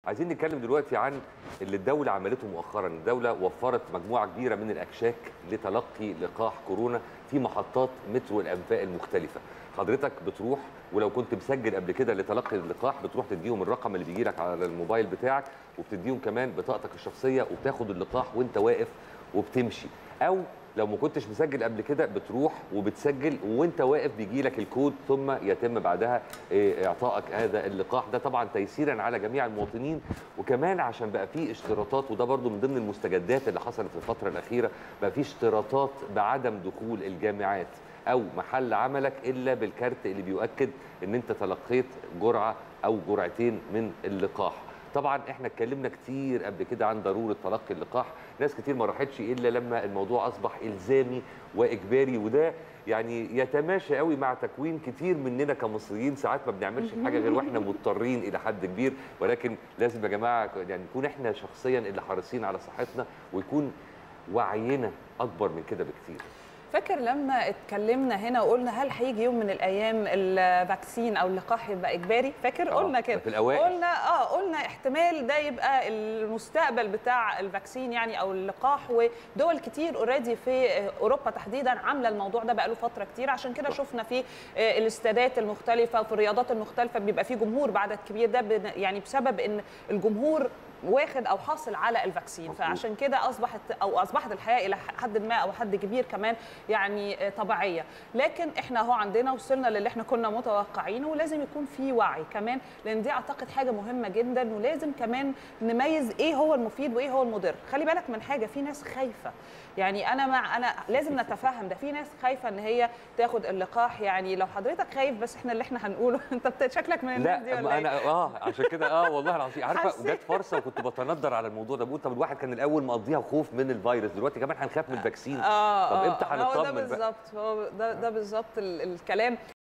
عايزين نتكلم دلوقتي عن اللي الدولة عملته مؤخرا الدولة وفرت مجموعة كبيرة من الأكشاك لتلقي لقاح كورونا في محطات مترو الأنفاق المختلفة حضرتك بتروح ولو كنت مسجل قبل كده لتلقي اللقاح بتروح تديهم الرقم اللي بيجي لك على الموبايل بتاعك وبتديهم كمان بطاقتك الشخصية وبتاخد اللقاح وانت واقف وبتمشي أو لو ما كنتش مسجل قبل كده بتروح وبتسجل وانت واقف بيجي لك الكود ثم يتم بعدها إيه، اعطائك هذا اللقاح ده طبعا تيسيرا على جميع المواطنين وكمان عشان بقى في اشتراطات وده برضو من ضمن المستجدات اللي حصلت في الفتره الاخيره بقى في اشتراطات بعدم دخول الجامعات او محل عملك الا بالكارت اللي بيؤكد ان انت تلقيت جرعه او جرعتين من اللقاح طبعا احنا اتكلمنا كتير قبل كده عن ضروره تلقي اللقاح ناس كتير ما راحتش الا لما الموضوع اصبح الزامي واجباري وده يعني يتماشى قوي مع تكوين كتير مننا كمصريين ساعات ما بنعملش حاجه غير واحنا مضطرين الى حد كبير ولكن لازم يا جماعه يعني نكون احنا شخصيا اللي حريصين على صحتنا ويكون وعينا اكبر من كده بكتير فاكر لما اتكلمنا هنا وقلنا هل هيجي يوم من الايام الفاكسين او اللقاح يبقى اجباري فاكر آه، قلنا كده في الأوائل. قلنا اه قلنا احتمال ده يبقى المستقبل بتاع الفاكسين يعني او اللقاح ودول كتير اوريدي في اوروبا تحديدا عامله الموضوع ده بقاله فتره كتير عشان كده شفنا في آه، الاستادات المختلفه وفي الرياضات المختلفه بيبقى في جمهور بعدد كبير ده بن- يعني بسبب ان الجمهور واخد او حاصل على الفاكسين مظبوط. فعشان كده اصبحت او اصبحت الحياه الى حد ما او حد كبير كمان يعني آه، طبيعيه لكن احنا اهو عندنا وصلنا للي احنا كنا متوقعينه ولازم يكون في وعي كمان لان دي اعتقد حاجه مهمه جدا ولازم كمان نميز ايه هو المفيد وايه هو المضر خلي بالك من حاجه في ناس خايفه يعني انا مع انا لازم نتفهم ده في ناس خايفه ان هي تاخد اللقاح يعني لو حضرتك خايف بس احنا اللي احنا هنقوله انت بت- شكلك من الناس دي لا ولا ما إيه؟ انا اه عشان كده اه والله العظيم عارفه حسيت. جت فرصه وكنت بتندر على الموضوع ده بقول طب الواحد كان الاول مقضيها خوف من الفيروس دلوقتي كمان هنخاف من الفاكسين اه طب آه، امتى هو ده هنطمن بقى بالظبط هو ده ده بالظبط ال- الكلام